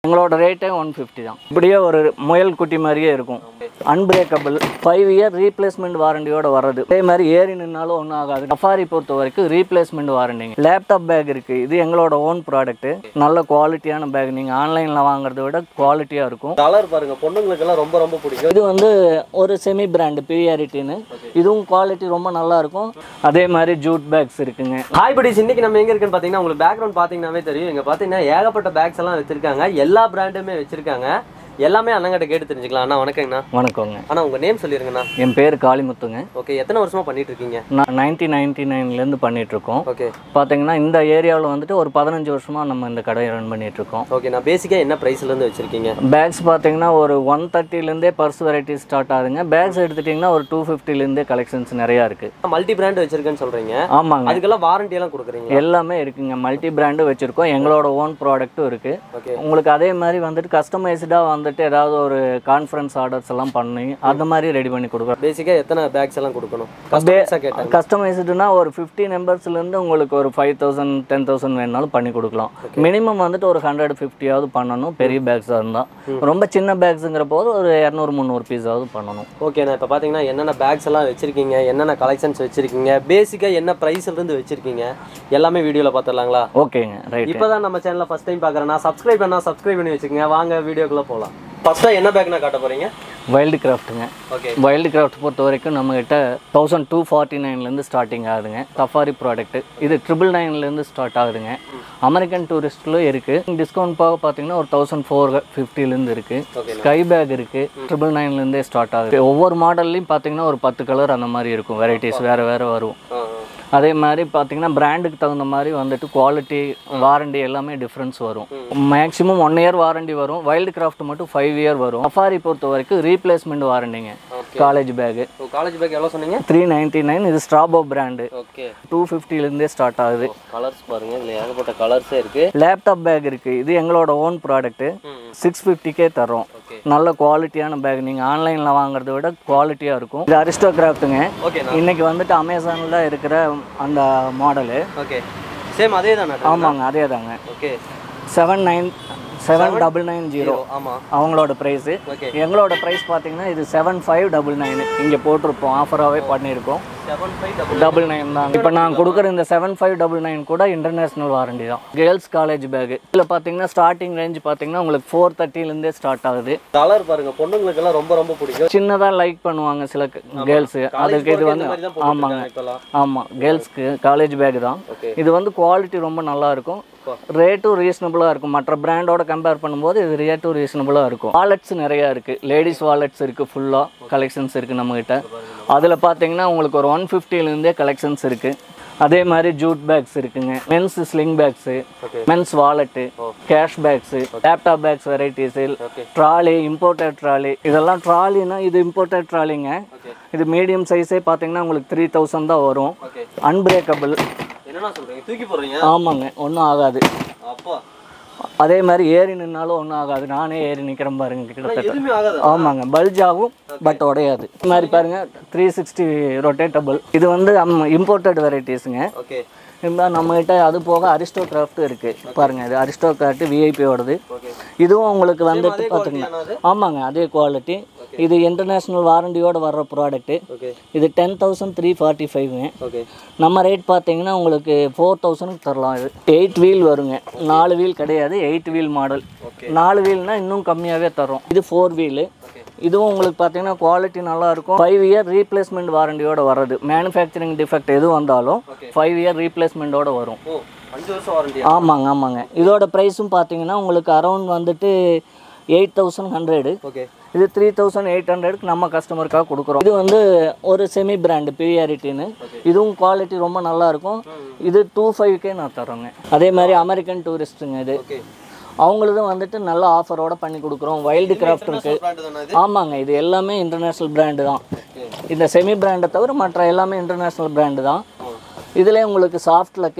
எங்களோட ரேட்டே one fifty தான் இப்படியே ஒரு முயல் குட்டி மாதிரியே இருக்கும் அன்பிரேக்கபிள் ஃபைவ் இயர் ரீப்ளேஸ்மெண்ட் வாரண்டியோட வர்றது அதே மாதிரி ஏறி நின்னாலும் ஒன்றும் ஆகாது சஃபாரி பொறுத்த வரைக்கும் ரீப்ளேஸ்மெண்ட் வாரண்டிங்க லேப்டாப் பேக் இருக்குது இது எங்களோட ஓன் ப்ராடக்ட்டு நல்ல குவாலிட்டியான பேக் நீங்கள் ஆன்லைனில் வாங்குறத விட குவாலிட்டியாக இருக்கும் கலர் பாருங்க பொண்ணுங்களுக்கெல்லாம் ரொம்ப ரொம்ப பிடிக்கும் இது வந்து ஒரு செமி பிராண்டு பிஆரிட்டின்னு இதுவும் குவாலிட்டி ரொம்ப நல்லா இருக்கும் அதே மாதிரி ஜூட் பேக்ஸ் இருக்குங்க ஹாய் படிஸ் இன்னைக்கு நம்ம எங்க இருக்குன்னு பாத்தீங்கன்னா உங்களுக்கு பேக்ரவுண்ட் பாத்தீங்கன்னாவே தெரியும் இங்க பாத்தீங்கன்னா ஏகப்பட்ட பேக்ஸ் எல்லாம் வச்சிருக்காங்க எல்லா பிராண்டுமே வச்சிருக்காங்க எல்லாமே அண்ணங்கிட்ட கேட்டு தெரிஞ்சுக்கலாம் அண்ணா வணக்கங்கண்ணா வணக்கங்க அண்ணா உங்க நேம் சொல்லிருங்கண்ணா என் பேர் காளிமுத்துங்க ஓகே எத்தனை வருஷமா பண்ணிட்டு இருக்கீங்க நான் நைன்டீன் நைன்டி நைன்லேருந்து பண்ணிகிட்ருக்கோம் ஓகே பார்த்தீங்கன்னா இந்த ஏரியாவில் வந்துட்டு ஒரு பதினஞ்சு வருஷமாக நம்ம இந்த கடையை ரன் பண்ணிகிட்ருக்கோம் ஓகே நான் பேசிக்கா என்ன பிரைஸ்ல இருந்து வச்சிருக்கீங்க பேக்ஸ் பார்த்தீங்கன்னா ஒரு ஒன் தேர்ட்டிலேருந்தே பர்ஸ் வெரைட்டி ஸ்டார்ட் ஆகுதுங்க பேக்ஸ் எடுத்துட்டிங்கன்னா ஒரு டூ ஃபிஃப்டிலேருந்தே கலெக்ஷன்ஸ் நிறையா இருக்குது மல்டி பிராண்ட் வச்சிருக்கேன்னு சொல்றீங்க ஆமாங்க அதுக்கெல்லாம் வாரண்டி எல்லாம் கொடுக்குறீங்க எல்லாமே இருக்குங்க மல்டி பிராண்டு வச்சுருக்கோம் எங்களோட ஓன் ப்ராடக்ட்டும் இருக்குது ஓகே உங்களுக்கு அதே மாதிரி வந்துட்டு கஸ்டமைஸ்டாக வந்துட்டு ஏதாவது ஒரு கான்ஃபரன்ஸ் ஆர்டர்ஸ் எல்லாம் பண்ணி அந்த மாதிரி ரெடி பண்ணி கொடுக்குறோம் பேசிக்கா எத்தனை பேக்ஸ் எல்லாம் கொடுக்கணும் கஸ்டமைஸா கேட்டாங்க கஸ்டமைஸ்டுனா ஒரு ஃபிஃப்டி நம்பர்ஸ்லேருந்து உங்களுக்கு ஒரு ஃபைவ் தௌசண்ட் டென் தௌசண்ட் வேணாலும் பண்ணி கொடுக்கலாம் மினிமம் வந்துட்டு ஒரு ஹண்ட்ரட் ஃபிஃப்டியாவது பண்ணணும் பெரிய பேக்ஸாக இருந்தால் ரொம்ப சின்ன பேக்ஸுங்கிற போது ஒரு இரநூறு முந்நூறு பீஸாவது பண்ணணும் ஓகேண்ணா இப்போ பார்த்தீங்கன்னா என்னென்ன பேக்ஸ் எல்லாம் வச்சிருக்கீங்க என்னென்ன கலெக்ஷன்ஸ் வச்சிருக்கீங்க பேசிக்கா என்ன ப்ரைஸ்ல இருந்து வச்சிருக்கீங்க எல்லாமே வீடியோல பார்த்துடலாங்களா ஓகேங்க ரைட் இப்போதான் நம்ம சேனலை ஃபர்ஸ்ட் டைம் பார்க்குறேன்னா சப்ஸ்கிரைப் பண்ணா சப்ஸ்கிரைப் பண்ணி வச்சுக்கோங்க வாங்க வீடியோக்குள்ள போகலாம் ஃபர்ஸ்ட்டாக என்ன பேக்னா காட்ட போறீங்க வைல்டு கிராஃப்ட்டுங்க ஓகே வைல்டு கிராஃப்ட் பொறுத்த வரைக்கும் நம்மகிட்ட தௌசண்ட் டூ ஃபார்ட்டி நைன்லேருந்து ஸ்டார்டிங் ஆகுதுங்க சஃபாரி ப்ராடக்ட் இது ட்ரிபிள் நைன்லேருந்து ஸ்டார்ட் ஆகுதுங்க அமெரிக்கன் டூரிஸ்ட்டில் இருக்குது டிஸ்கவுண்ட் போக பார்த்தீங்கன்னா ஒரு தௌசண்ட் ஃபோர் ஃபிஃப்டிலேருந்து இருக்குது ஓகே ஸ்கை பேக் இருக்குது ட்ரிபிள் நைன்லேருந்தே ஸ்டார்ட் ஆகுது ஒவ்வொரு மாடல்லையும் பார்த்தீங்கன்னா ஒரு பத்து கலர் அந்த மாதிரி இருக்கும் வெரைட்டிஸ் வேறு வேறு வரும் அதே மாதிரி பார்த்தீங்கன்னா பிராண்டுக்கு தகுந்த மாதிரி வந்துட்டு குவாலிட்டி வாரண்டி எல்லாமே டிஃப்ரென்ஸ் வரும் மேக்ஸிமம் ஒன் இயர் வாரண்டி வரும் வைல்டு கிராஃப்ட் மட்டும் ஃபைவ் இயர் வரும் சஃபாரி பொறுத்த வரைக்கும் ரீப்ளேஸ்மெண்ட் வாரண்டிங்க காலேஜ் பேக்கு காலேஜ் பேக் எவ்வளோ சொன்னீங்க த்ரீ நைன்ட்டி நைன் இது ஸ்ட்ராபோ பிராண்டு ஓகே டூ ஃபிஃப்டிலேருந்தே ஸ்டார்ட் ஆகுது கலர்ஸ் பாருங்க இதில் ஏகப்பட்ட கலர்ஸே இருக்கு லேப்டாப் பேக் இருக்குது இது எங்களோட ஓன் ப்ராடக்ட்டு சிக்ஸ் ஃபிஃப்டிக்கே தரோம் ஓகே நல்ல குவாலிட்டியான பேக் நீங்கள் ஆன்லைனில் வாங்குறத விட குவாலிட்டியாக இருக்கும் இது அரிஸ்டோ கிராஃப்ட்டுங்க ஓகேண்ணா இன்னைக்கு வந்துட்டு அமேசானில் இருக்கிற அந்த மாடலு ஓகே சேம் அதே தானே ஆமாங்க அதே தாங்க okay seven nine seven double nine zero ஆமாம் அவங்களோட ப்ரைஸு ஓகே எங்களோட ப்ரைஸ் பார்த்தீங்கன்னா இது செவன் ஃபைவ் டபுள் நைன் இங்கே போட்டிருப்போம் ஆஃபராகவே பண்ணியிருக்கோம் seven five double double nine தான் இப்போ நான் கொடுக்குற இந்த செவன் ஃபைவ் டபுள் நைன் கூட இன்டர்நேஷ்னல் வாரண்டி தான் கேர்ள்ஸ் காலேஜ் பேக்கு இதில் பார்த்தீங்கன்னா ஸ்டார்டிங் ரேஞ்ச் பார்த்தீங்கன்னா உங்களுக்கு ஃபோர் தேர்ட்டிலேருந்தே ஸ்டார்ட் ஆகுது கலர் பாருங்க பொண்ணுங்களுக்கெல்லாம் ரொம்ப ரொம்ப பிடிக்கும் சின்னதாக லைக் பண்ணுவாங்க சில கேர்ள்ஸு அதுக்கு இது வந்து மாதிரி தான் ஆமாங்க போட்டுருக்காங்க இப்போலாம் ஆமாம் கேர்ள்ஸ்க்கு காலேஜ் பேக் தான் ஓகே இது வந்து குவாலிட்டி ரொம்ப நல்லா இருக்கும் ரேட்டும் ரீசனபுளாக இருக்கும் மற்ற பிராண்டோட கம்பேர் பண்ணும்போது இது ரேட்டும் ரீசனபுளாக இருக்கும் வாலெட்ஸ் நிறையா இருக்குது லேடிஸ் வாலெட்ஸ் இருக்குது ஃபுல்லாக கலெக்ஷன்ஸ் இருக்குது நம்மகிட்ட அதில் பார்த்தீங்கன்னா உங்களுக்கு ஒரு ஒன் ஃபிஃப்டிலேருந்தே கலெக்ஷன்ஸ் இருக்குது அதே மாதிரி ஜூட் பேக்ஸ் இருக்குங்க men's sling bags Okay. Men's wallet cash bags laptop bags varieties Okay. Trolley imported trolley இதெல்லாம் ட்ராலினா இது இம்போர்ட்டட் ட்ராலிங்க ஓகே இது மீடியம் சைஸே பார்த்தீங்கன்னா உங்களுக்கு த்ரீ தௌசண்ட் தான் வரும் ஓகே அன்பிரேக்கபிள் என்னண்ணா சொல்றீங்க தூக்கி போடுறீங்க ஆமாங்க ஒன்றும் ஆகாது அப்பா அதே மாதிரி ஏறி நின்னாலும் ஒன்றும் ஆகாது நானே ஏறி நிற்கிறேன் பாருங்க கிட்டத்தட்ட எதுவுமே ஆகாது ஆமாங்க பல்ஜ் ஆகும் பட் உடையாது இது மாதிரி பாருங்க த்ரீ சிக்ஸ்டி ரொட்டேட்டபிள் இது வந்து இம்போர்ட்டட் வெரைட்டிஸுங்க ஓகே இப்போ நம்மகிட்ட அது போக அரிஸ்டோ கிராஃப்ட் இருக்கு பாருங்க இது அரிஸ்டோ கிராஃப்ட் விஐபியோடது ஓகே இதுவும் உங்களுக்கு வந்துட்டு அதே பார்த்துங்க குவாலிட்டியானா அது ஆமாங்க அதே குவாலிட்டி இது இன்டர்நேஷ்னல் வாரண்டியோட வர்ற ப்ராடக்ட்டு ஓகே இது டென் தௌசண்ட் த்ரீ ஃபார்ட்டி ஃபைவ்ங்க ஓகே நம்ம ரேட் பார்த்தீங்கன்னா உங்களுக்கு ஃபோர் தௌசண்ட்க்கு தரலாம் இது எயிட் வீல் வருங்க நாலு வீல் கிடையாது எயிட் வீல் மாடல் ஓகே நாலு வீல்னா இன்னும் கம்மியாகவே தரும் இது ஃபோர் வீலு ஓகே இதுவும் உங்களுக்கு பார்த்தீங்கன்னா குவாலிட்டி நல்லா இருக்கும் ஃபைவ் இயர் ரீப்ளேஸ்மெண்ட் வாரண்டியோட வர்றது மேனுஃபேக்சரிங் டிஃபெக்ட் எது வந்தாலும் ஃபைவ் இயர் ரீப்ளேஸ்மெண்ட்டோட வரும் ஓ அஞ்சு வருஷம் வாரண்டி ஆமாங்க ஆமாங்க இதோட ப்ரைஸும் பார்த்தீங்கன்னா உங்களுக்கு அரௌண்ட் வந்துட்டு எயிட் தௌசண்ட் ஹண்ட்ரடு ஓகே இது த்ரீ தௌசண்ட் எயிட் ஹண்ட்ரட்க்கு நம்ம கஸ்டமருக்காக கொடுக்குறோம் இது வந்து ஒரு செமி பிராண்டு பிஆரிட்டின்னு இதுவும் குவாலிட்டி ரொம்ப நல்லா இருக்கும் இது டூ ஃபைவ்க்கே நான் தரோங்க அதே மாதிரி அமெரிக்கன் டூரிஸ்ட்டுங்க இது ஓகே அவங்களதும் வந்துட்டு நல்ல ஆஃபரோட பண்ணி கொடுக்குறோம் வைல்டு கிராஃப்ட் இருக்கு பிராண்ட் தானே இது ஆமாங்க இது எல்லாமே இன்டர்நேஷ்னல் பிராண்டு தான் இந்த செமி பிராண்டை தவிர மற்ற எல்லாமே இன்டர்நேஷ்னல் பிராண்டு தான் இதில் உங்களுக்கு சாஃப்ட் லக்கேஜ்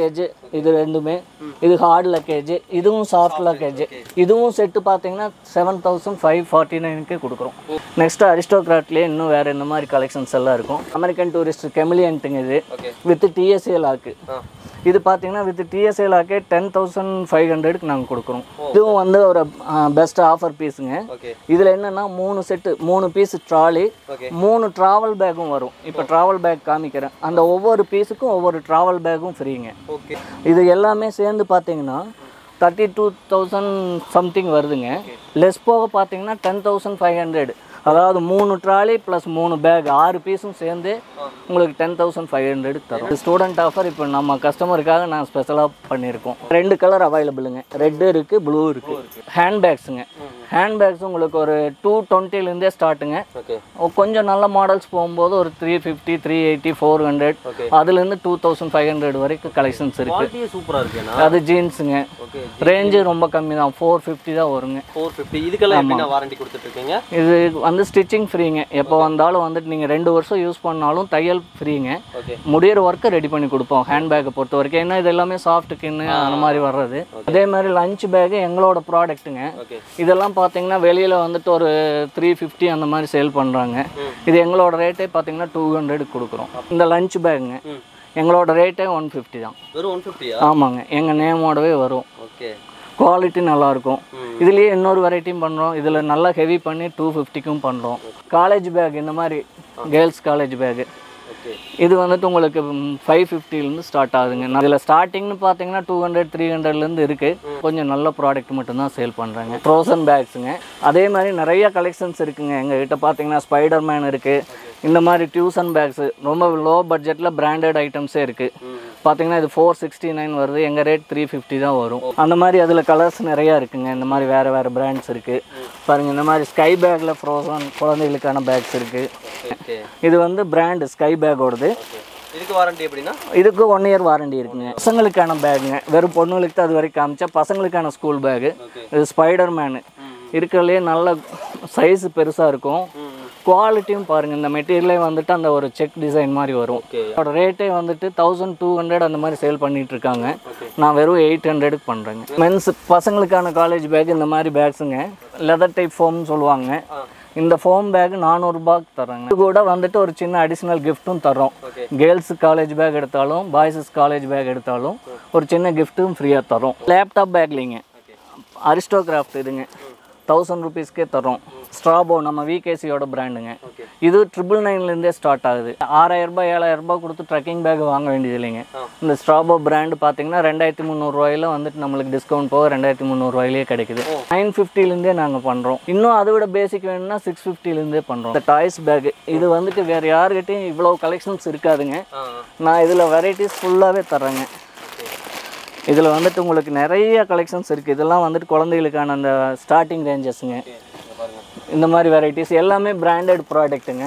இது ரெண்டுமே இது ஹார்ட் லக்கேஜ் இதுவும் சாஃப்ட் லக்கேஜ் இதுவும் செட்டு பார்த்தீங்கன்னா செவன் தௌசண்ட் ஃபைவ் ஃபார்ட்டி நைனுக்கு கொடுக்குறோம் நெக்ஸ்ட் அரிஸ்டோக்ராட்லேயே இன்னும் வேறு இந்த மாதிரி கலெக்ஷன்ஸ் எல்லாம் இருக்கும் அமெரிக்கன் டூரிஸ்ட் கெமிலியன்ட்டுங்க இது ஓகே வித் டிஎஸ்ஏ லாக்கு ஆ இது பார்த்தீங்கன்னா வித் டிஎஸ்ஏ லாக்கே டென் தௌசண்ட் ஃபைவ் ஹண்ட்ரடுக்கு நாங்கள் கொடுக்குறோம் இதுவும் வந்து ஒரு பெஸ்ட் ஆஃபர் பீஸுங்க ஓகே இதில் என்னென்னா மூணு செட்டு மூணு பீஸ் ட்ராலி ஓகே மூணு ட்ராவல் பேக்கும் வரும் இப்போ ட்ராவல் பேக் காமிக்கிறேன் அந்த ஒவ்வொரு பீஸுக்கும் ஒவ்வொரு ட்ராவல் பேக்கும் ஃப்ரீங்க ஓகே இது எல்லாமே சேர்ந்து பார்த்தீங்கன்னா தேர்ட்டி டூ தௌசண்ட் சம்திங் வருதுங்க லெஸ் போக பார்த்தீங்கன்னா டென் தௌசண்ட் ஃபைவ் ஹண்ட்ரட் அதாவது மூணு ட்ராலி ப்ளஸ் மூணு பேக் ஆறு பீஸும் சேர்ந்து உங்களுக்கு டென் தௌசண்ட் ஃபைவ் ஹண்ட்ரட் தரும் ஸ்டூடெண்ட் ஆஃபர் இப்போ நம்ம கஸ்டமருக்காக நான் ஸ்பெஷலாக பண்ணியிருக்கோம் ரெண்டு கலர் அவைலபிளுங்க ரெட்டு இருக்குது ப்ளூ இருக்குது ஹேண்ட் பேக்ஸுங்க ஹேண்ட் பேக்ஸ் உங்களுக்கு ஒரு டூ டுவெண்ட்டிலேருந்தே ஸ்டார்ட்டுங்க ஓகே கொஞ்சம் நல்ல மாடல்ஸ் போகும்போது ஒரு three fifty three eighty four hundred okay அதுலேருந்து டூ தௌசண்ட் ஃபைவ் ஹண்ட்ரட் வரைக்கும் கலெக்ஷன்ஸ் இருக்குது குவாலிட்டியே சூப்பரா இருக்கேண்ணா அது ஜீன்ஸுங்க ஓகே ரேஞ்சு ரொம்ப கம்மி தான் ஃபோர் ஃபிஃப்டி தான் வருங்க ஃபோர் ஃபிஃப்டி இதுக்கெல்லாம் எப்படிண்ணா வாரண்டி கொடுத்துட்டு இருக்கீங்க இது வந்து ஸ்டிச்சிங் ஃப்ரீங்க எப்போ வந்தாலும் வந்துட்டு நீங்கள் ரெண்டு வருஷம் யூஸ் பண்ணாலும் தையல் ஃப்ரீங்க ஓகே முடியிற ஒர்க்கை ரெடி பண்ணி கொடுப்போம் ஹேண்ட் பேக்கை பொறுத்த வரைக்கும் ஏன்னா இது எல்லாமே சாஃப்ட் கின்னு அந்த மாதிரி வர்றது அதே மாதிரி லஞ்ச் பேக்கு எங்களோட ப்ராடக்ட்டுங்க ஓகே இதெல்லாம் பார்த்தீங்கன்னா வெளியில் வந்துட்டு ஒரு த்ரீ ஃபிஃப்டி அந்த மாதிரி சேல் பண்ணுறாங்க இது எங்களோட ரேட்டே பார்த்தீங்கன்னா டூ ஹண்ட்ரடுக்கு கொடுக்குறோம் இந்த லஞ்ச் பேக்குங்க ம் எங்களோட ரேட்டே ஒன் ஃபிஃப்டி தான் வெறும் ஒன் ஃபிஃப்டியா ஆமாங்க எங்கள் நேமோடவே வரும் ஓகே குவாலிட்டி நல்லாயிருக்கும் ம். இதுலேயே இன்னொரு வெரைட்டியும் பண்ணுறோம் இதில் நல்லா ஹெவி பண்ணி டூ ஃபிஃப்டிக்கும் பண்ணுறோம் காலேஜ் பேக் இந்த மாதிரி கேர்ள்ஸ் காலேஜ் பேக்கு ஓகே இது வந்துட்டு உங்களுக்கு ஃபைவ் ஃபிஃப்டிலேருந்து ஸ்டார்ட் ஆகுதுங்க நான் இதில் ஸ்டார்டிங்னு பார்த்தீங்கன்னா டூ ஹண்ட்ரட் த்ரீ ஹண்ட்ரட்லேருந்து இருக்குது கொஞ்சம் நல்ல ப்ராடக்ட் மட்டும்தான் சேல் பண்ணுறாங்க ஃப்ரோசன் பேக்ஸுங்க அதே மாதிரி நிறைய கலெக்ஷன்ஸ் இருக்குங்க எங்கள் கிட்ட பார்த்தீங்கன்னா ஸ்பைடர் மேன் இருக்குது இந்த மாதிரி டியூசன் பேக்ஸு ரொம்ப லோ பட்ஜெட்டில் பிராண்டட் ஐட்டம்ஸே இருக்குது ம் பார்த்தீங்கன்னா இது ஃபோர் சிக்ஸ்டி நைன் வருது எங்கள் ரேட் த்ரீ ஃபிஃப்டி தான் வரும் அந்த மாதிரி அதில் கலர்ஸ் நிறையா இருக்குங்க இந்த மாதிரி வேறு வேறு பிராண்ட்ஸ் இருக்குது பாருங்கள் இந்த மாதிரி ஸ்கை பேக்கில் ஃப்ரோசன் குழந்தைகளுக்கான பேக்ஸ் இருக்குது ஓகே இது வந்து பிராண்டு ஸ்கை பேக்கோடது ஓகே இதுக்கு வாரண்டி எப்படின்னா இதுக்கு ஒன் இயர் வாரண்டி இருக்குங்க பசங்களுக்கான பேக்குங்க வெறும் பொண்ணுங்களுக்கு தான் அது வரைக்கும் காமிச்சா பசங்களுக்கான ஸ்கூல் பேக்கு ஓகே இது ஸ்பைடர் மேனு இருக்கிறதுலே நல்ல சைஸ் பெருசாக இருக்கும் ம் குவாலிட்டியும் பாருங்கள் இந்த மெட்டீரியலே வந்துட்டு அந்த ஒரு செக் டிசைன் மாதிரி வரும் ஓகே அதோட ரேட்டே வந்துட்டு தௌசண்ட் டூ ஹண்ட்ரட் அந்த மாதிரி சேல் பண்ணிட்டு இருக்காங்க ஓகே நான் வெறும் எயிட் ஹண்ட்ரடுக்கு பண்ணுறேங்க மென்ஸ் பசங்களுக்கான காலேஜ் பேக் இந்த மாதிரி பேக்ஸுங்க லெதர் டைப் ஃபோம்னு சொல்லுவாங்க ஆ இந்த ஃபோம் பேக் நானூறுபாக்கு தர்றாங்க இது கூட வந்துட்டு ஒரு சின்ன அடிஷ்னல் கிஃப்ட்டும் தர்றோம் ஓகே கேர்ள்ஸ் காலேஜ் பேக் எடுத்தாலும் பாய்ஸஸ் காலேஜ் பேக் எடுத்தாலும் ஒரு சின்ன கிஃப்ட்டும் ஃப்ரீயாக தரோம் லேப்டாப் பேக்லிங்க ஓகே அரிஸ்டோகிராஃப்ட் இதுங்க தௌசண்ட் ருபீஸ்க்கே தரோம் ஸ்ட்ராபோ நம்ம விகேசியோட பிராண்டுங்க ஓகே இது ட்ரிபிள் நைன்லேருந்தே ஸ்டார்ட் ஆகுது ஆறாயிரம் ரூபாய் ஏழாயிரம் ரூபாய் கொடுத்து ட்ரெக்கிங் பேக் வாங்க வேண்டியது இல்லைங்க ஆ. இந்த ஸ்ட்ராபோ பிராண்டு பார்த்தீங்கன்னா ரெண்டாயிரத்தி முந்நூறுரூவாயில வந்துட்டு நம்மளுக்கு டிஸ்கவுண்ட் போக ரெண்டாயிரத்தி முந்நூறுரூவாயிலே கிடைக்குது நைன் ஃபிஃப்டிலேருந்தே நாங்கள் பண்ணுறோம் இன்னும் அதை விட பேசிக் வேணும்னா சிக்ஸ் ஃபிஃப்டிலேருந்தே பண்ணுறோம் இந்த டாய்ஸ் பேக் இது வந்துட்டு வேறு யாருக்கிட்டையும் இவ்வளோ கலெக்ஷன்ஸ் இருக்காதுங்க ஆ நான் இதில் வெரைட்டிஸ் ஃபுல்லாகவே தர்றேங்க ஓகே இதில் வந்துட்டு உங்களுக்கு நிறைய கலெக்ஷன்ஸ் இருக்குது இதெல்லாம் வந்துட்டு குழந்தைகளுக்கான அந்த ஸ்டார்டிங் ரேஞ்சஸுங்க ஓகே இங்க பாருங்க இந்த மாதிரி வெரைட்டிஸ் எல்லாமே பிராண்டட் ப்ராடக்ட்டுங்க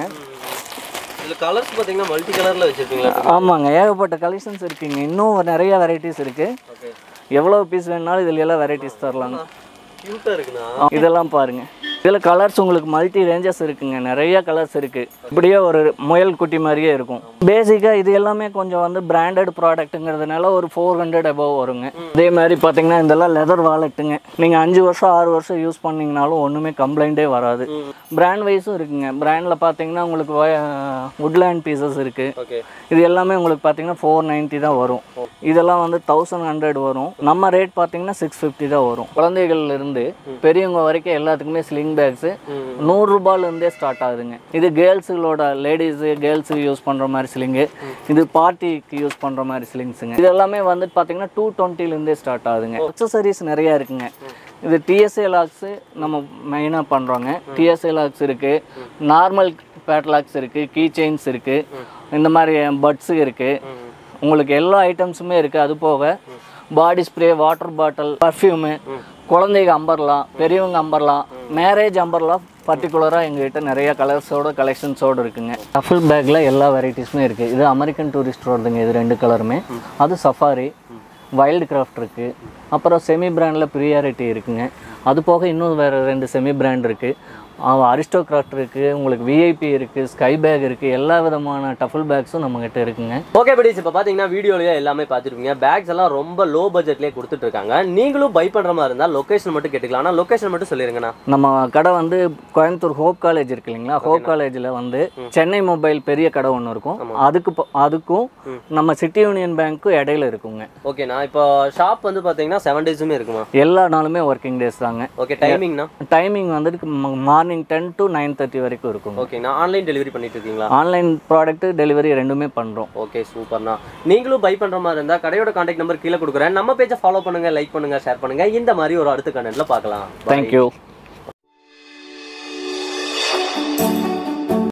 இதுல கலர்ஸ் பாத்தீங்கன்னா மல்டி கலர்ல வச்சிருக்கீங்களா ஆமாங்க ஏகப்பட்ட கலெக்ஷன்ஸ் இருக்குங்க இன்னும் நிறைய வெரைட்டிஸ் இருக்குது ஓகே எவ்வளோ பீஸ் வேணாலும் இதில் எல்லாம் வெரைட்டிஸ் தரலாங்க கியூட்டா இருக்குண்ணா இதெல்லாம் பாருங்க இதில் கலர்ஸ் உங்களுக்கு மல்டி ரேஞ்சஸ் இருக்குங்க நிறைய கலர்ஸ் இருக்குது இப்படியே ஒரு முயல் குட்டி மாதிரியே இருக்கும் பேசிக்காக இது எல்லாமே கொஞ்சம் வந்து பிராண்டட் ப்ராடக்ட்டுங்கிறதுனால ஒரு ஃபோர் ஹண்ட்ரட் அபவ் வருங்க அதே மாதிரி பார்த்தீங்கன்னா இதெல்லாம் லெதர் வாலெட்டுங்க நீங்கள் அஞ்சு வருஷம் ஆறு வருஷம் யூஸ் பண்ணீங்கனாலும் ஒன்றுமே கம்ப்ளைண்ட்டே வராது பிராண்ட் வைஸும் இருக்குங்க பிராண்டில் பார்த்தீங்கன்னா உங்களுக்கு வுட்லேண்ட் பீசஸ் இருக்குது ஓகே இது எல்லாமே உங்களுக்கு பார்த்தீங்கன்னா ஃபோர் நைன்ட்டி தான் வரும் இதெல்லாம் வந்து தௌசண்ட் ஹண்ட்ரட் வரும் நம்ம ரேட் பார்த்தீங்கன்னா சிக்ஸ் ஃபிஃப்டி தான் வரும் குழந்தைகள்ல இருந்து பெரியவங்க வரைக்கும் எல்லாத்துக்குமே ஸ்லிங் பேக்ஸு நூறுரூபாலேருந்தே ஸ்டார்ட் ஆகுதுங்க இது கேர்ள்ஸுகளோட லேடிஸு கேர்ள்ஸுக்கு யூஸ் பண்ணுற மாதிரி ஸ்லிங்கு இது பார்ட்டிக்கு யூஸ் பண்ணுற மாதிரி ஸ்லிங்ஸுங்க இது எல்லாமே வந்துட்டு பார்த்தீங்கன்னா டூ டுவெண்ட்டிலேருந்தே ஸ்டார்ட் ஆகுதுங்க அக்சசரிஸ் நிறையா இருக்குங்க இது டிஎஸ்ஏ லாக்ஸு நம்ம மெயினாக பண்ணுறோங்க டிஎஸ்ஏ லாக்ஸ் இருக்குது நார்மல் பேட்லாக்ஸ் இருக்குது கீ செயின்ஸ் இருக்குது இந்த மாதிரி பட்ஸு இருக்குது உங்களுக்கு எல்லா ஐட்டம்ஸுமே இருக்குது அது போக body spray water bottle perfume குழந்தைங்க அம்பர்லாம் பெரியவங்க அம்பர்லாம் மேரேஜ் அம்பர்லாம் பர்டிகுலராக எங்ககிட்ட நிறைய கலர்ஸோட கலெக்ஷன்ஸோடு இருக்குங்க டஃபில் பேக்கில் எல்லா வெரைட்டிஸுமே இருக்குது இது அமெரிக்கன் டூரிஸ்ட் வருதுங்க இது ரெண்டு கலருமே அது சஃபாரி வைல்டு கிராஃப்ட் இருக்குது அப்புறம் செமி பிராண்டில் ப்ரியாரிட்டி இருக்குங்க அது போக இன்னும் வேறு ரெண்டு செமி பிராண்ட் இருக்குது அரிஸ்டோக்ராட் இருக்குது உங்களுக்கு விஐபி இருக்குது ஸ்கை பேக் இருக்குது எல்லா விதமான டஃபுல் பேக்ஸும் நம்மக்கிட்ட இருக்குங்க ஓகே படிஸ் இப்போ பார்த்தீங்கன்னா வீடியோலயே எல்லாமே பார்த்துருப்பீங்க பேக்ஸ் எல்லாம் ரொம்ப லோ பட்ஜெட்லேயே கொடுத்துட்டு இருக்காங்க நீங்களும் பை பண்ணுற மாதிரி இருந்தால் லொக்கேஷன் மட்டும் கேட்டுக்கலாம் ஆனால் லொக்கேஷன் மட்டும் சொல்லிருங்கண்ணா நம்ம கடை வந்து கோயம்புத்தூர் ஹோப் காலேஜ் இருக்கு இல்லைங்களா ஹோப் காலேஜில் வந்து சென்னை மொபைல் பெரிய கடை ஒன்று இருக்கும் அதுக்கு ப- அதுக்கும் நம்ம சிட்டி யூனியன் பேங்க்கும் இடையில இருக்குங்க ஓகேண்ணா இப்போ ஷாப் வந்து பார்த்தீங்கன்னா செவன் டேஸுமே இருக்குமா எல்லா நாளுமே ஒர்க்கிங் டேஸ் தாங்க ஓகே டைமிங்ண்ணா டைமிங் வந்துட்டு morning ten to nine thirty வரைக்கும் இருக்குங்க ஓகேண்ணா ஆன்லைன் டெலிவரி பண்ணிட்டு இருக்கீங்களா ஆன்லைன் ப்ராடக்ட் டெலிவரி ரெண்டுமே பண்ணுறோம் ஓகே சூப்பர்ண்ணா நீங்களும் பை பண்ணுற மாதிரி இருந்தால் கடையோட கான்டாக்ட் நம்பர் கீழே கொடுக்குறேன் நம்ம பேஜை ஃபாலோ பண்ணுங்க லைக் பண்ணுங்க ஷேர் பண்ணுங்க இந்த மாதிரி ஒரு அடுத்த கண்டென்ட்ல பார்க்கலாம் Bye. தேங்க்யூ